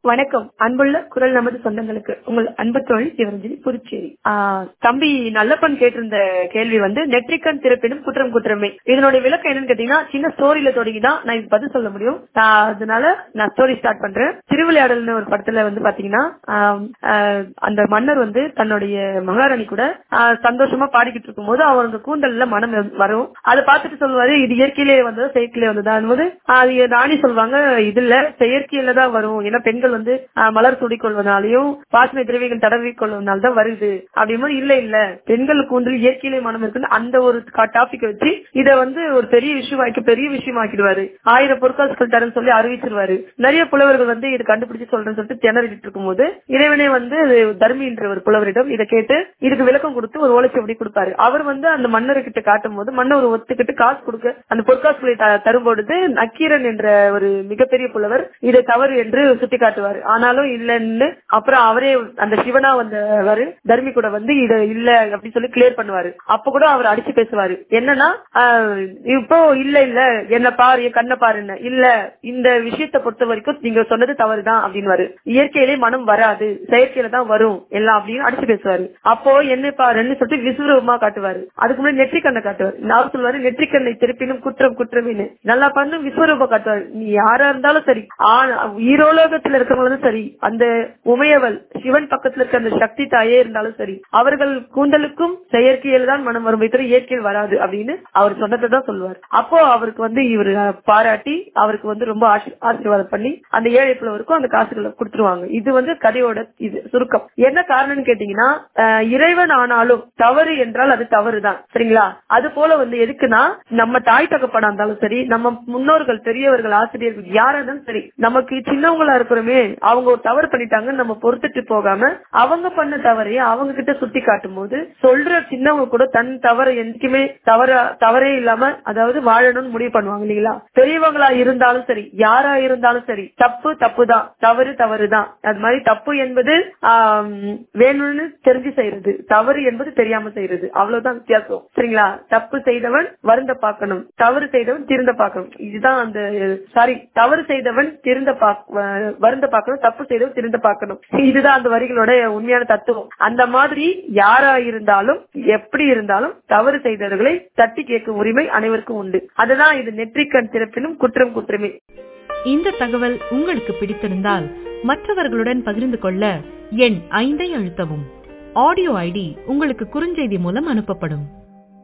வணக்கம் அன்புள்ள குரல் நமது சொந்தங்களுக்கு உங்கள் அன்பு தொழில் சிவரஞ்சலி புதுச்சேரி ஆஹ் தம்பி நல்லப்பன் கேட்டிருந்த கேள்வி வந்து நெற்றிக்கண் திறப்பினும் குற்றம் குற்றமே இதனுடைய விளக்கம் என்னன்னு கேட்டீங்கன்னா சின்ன ஸ்டோரியில தொடங்கி தான் நான் இது பதில் சொல்ல முடியும் நான் அதனால நான் ஸ்டோரி ஸ்டார்ட் பண்றேன் திருவிளையாடல்னு ஒரு படத்துல வந்து பாத்தீங்கன்னா ஆஹ் ஆஹ் அந்த மன்னர் வந்து தன்னுடைய மகாராணி கூட ஆஹ் சந்தோஷமா பாடிக்கிட்டு இருக்கும்போது அவங்க கூந்தல்ல மனம் வரும் அதை பார்த்துட்டு சொல்லுவாரு இது இயற்கையிலே வந்ததா செயற்கையிலே வந்ததா போது அது ராணி சொல்லுவாங்க இதுல செயற்கையில தான் வரும் ஏன்னா பெண்கள் வந்து ஆஹ், மலர் சூடிக் கொள்வதனாலையும் வாசனை திரவியங்கள் தடவி கொள்வதனால தான் வருது அப்படிங்கும்போது இல்ல இல்ல பெண்கள் கூந்தல் இயற்கையிலே மனம் இருக்குன்னு அந்த ஒரு டாபிக் வச்சு இத வந்து ஒரு பெரிய விஷயம் ஆக்கி பெரிய விஷயம் ஆக்கிடுவாரு ஆயிரம் பொற்காசுகள் தரேன்னு சொல்லி அறிவிச்சிருவாரு நிறைய புலவர்கள் வந்து இது கண்டுபிடிச்சு சொல்றேன்னு சொல்லிட்டு திணறிட்டு இருக்கும்போது இறைவனே வந்து தர்மி என்ற ஒரு புலவரிடம் இதை கேட்டு இதுக்கு விளக்கம் கொடுத்து ஒரு ஓலைச்சுவடி கொடுப்பாரு அவர் வந்து அந்த மன்னர்கிட்ட காட்டும் போது மன்னர் ஒத்துக்கிட்டு காசு கொடுக்க அந்த பொற்காசுகளை த- தரும்பொழுது நக்கீரன் என்ற ஒரு மிகப்பெரிய புலவர் இதை தவறு என்று சுட்டி காட்டுவாரு ஆனாலும் இல்லன்னு அப்புறம் அவரே அந்த சிவனா வந்தவர் தர்மி கூட வந்து இது இல்ல அப்படின்னு சொல்லி கிளியர் பண்ணுவாரு அப்ப கூட அவர் அடிச்சு பேசுவாரு என்னன்னா ஆஹ், இப்போ இல்ல இல்ல என்ன பாரு என் கண்ணை பாருன்னு இல்ல இந்த விஷயத்தை பொறுத்த வரைக்கும் நீங்க சொன்னது தவறுதான் அப்படின்னு இயற்கையிலே மனம் வராது செயற்கையில தான் வரும் எல்லாம் அப்படின்னு அடிச்சு பேசுவாரு அப்போ என்ன பாருன்னு சொல்லிட்டு விசுவரூபமா காட்டுவாரு அதுக்கு முன்னாடி நெற்றிக்கண்ணை காட்டுவாரு நான் சொல்லுவாரு நெற்றிக்கண்ணை திருப்பினும் குற்றம் குற்றமின்னு நல்லா பண்ணு விஸ்வரூபம் காட்டுவாரு நீ யாரா இருந்தாலும் சரி ஆண் ஈரோலோகத்துல இருக்கிறவங்களும் சரி அந்த உமையவள் சிவன் பக்கத்துல இருக்க அந்த சக்தி தாயே இருந்தாலும் சரி அவர்கள் கூந்தலுக்கும் செயற்கையில் தான் மனம் வரும் தவிர இயற்கையில் வராது அப்படின்னு அவர் சொன்னதை தான் சொல்லுவார் அப்போ அவருக்கு வந்து இவர் பாராட்டி அவருக்கு வந்து ரொம்ப ஆசி- ஆசீர்வாதம் பண்ணி அந்த ஏழை புலவருக்கும் அந்த காசுகளை கொடுத்துருவாங்க இது வந்து கதையோட இது சுருக்கம் என்ன காரணம்னு கேட்டீங்கன்னா அஹ், இறைவன் ஆனாலும் தவறு என்றால் அது தவறுதான் சரிங்களா அது போல வந்து எதுக்குன்னா நம்ம தாய் தகப்பனா இருந்தாலும் சரி நம்ம முன்னோர்கள் பெரியவர்கள் ஆசிரியர்கள் யாரா இருந்தாலும் சரி நமக்கு சின்னவங்களா இருக்கிறோமே அவங்க ஒரு தவறு பண்ணிட்டாங்கன்னு நம்ம பொறுத்துட்டு போகாம அவங்க பண்ண தவறையே அவங்க கிட்ட சுட்டி காட்டும் போது சொல்ற சின்னவங்க கூட தன் தவறு என்னைக்குமே தவற தவறே இல்லாம அதாவது வாழணும்னு முடிவு பண்ணுவாங்க இல்லைங்களா பெரியவங்களா இருந்தாலும் சரி யாரா இருந்தாலும் சரி தப்பு தப்பு தான் தவறு தவறு தான் அது மாதிரி தப்பு என்பது ஆம், வேணும்னு தெரிஞ்சு செய்யறது தவறு என்பது தெரியாம செய்யறது அவ்வளவுதான் வித்தியாசம் சரிங்களா தப்பு செய்தவன் வருந்த பார்க்கணும் தவறு செய்தவன் திருந்த பார்க்கணும் இதுதான் அந்த சாரி தவறு செய்தவன் திருந்த பாக்- வ- வருந்த பார்க்கணும் தப்பு செய்தவன் திருந்த பார்க்கணும் இதுதான் அந்த வரிகளோட உண்மையான தத்துவம் அந்த மாதிரி யாரா இருந்தாலும் எப்படி இருந்தாலும் தவறு செய்தவர்களை தட்டி கேட்கும் உரிமை அனைவருக்கும் உண்டு அதுதான் இது நெற்றிக்கண் திறப்பினும் குற்றம் குற்றமே இந்த தகவல் உங்களுக்கு பிடித்திருந்தால் மற்றவர்களுடன் பகிர்ந்து கொள்ள எண் ஐந்தை அழுத்தவும் ஆடியோ ஐடி உங்களுக்கு குறுஞ்செய்தி மூலம் அனுப்பப்படும்